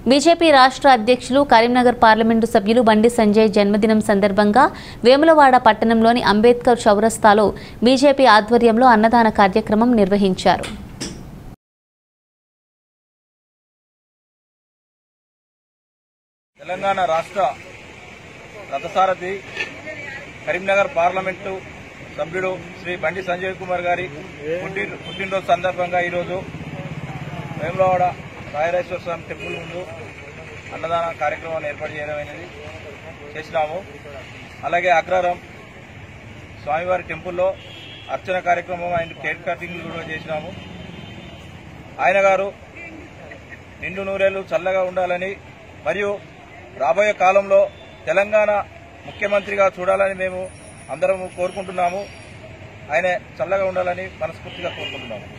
BJP రాష్ట్ర అధ్యక్షులు Karimnagar parliament సభ్యులు బండి సంజయ్ జన్మదినం సందర్భంగా వేములవాడ పట్టణంలోని అంబేద్కర్ చౌరస్తాలో బీజేపీ ఆధ్వర్యంలో అన్నదాన కార్యక్రమం నిర్వహించారు తెలంగాణ రాష్ట్ర రథసారథి కరీంనగర్ పార్లమెంటు సభ్యుడు శ్రీ బండి సంజయ్ కుమార్ గారి పుట్టిన పుట్టినరోజు సందర్భంగా ఈరోజు వేములవాడ రాయరేశ్వర స్వామి టెంపుల్ ముందు అన్నదాన కార్యక్రమాన్ని ఏర్పాటు చేయడమైనది చేసినాము అలాగే అగ్రహారం స్వామివారి టెంపుల్లో అర్చన కార్యక్రమం ఆయన కేక్ కటింగ్ కూడా చేసినాము ఆయన గారు నిండు నూరేళ్లు చల్లగా ఉండాలని మరియు రాబోయే కాలంలో తెలంగాణ ముఖ్యమంత్రిగా చూడాలని మేము అందరం కోరుకుంటున్నాము ఆయన చల్లగా ఉండాలని మనస్ఫూర్తిగా కోరుకుంటున్నాము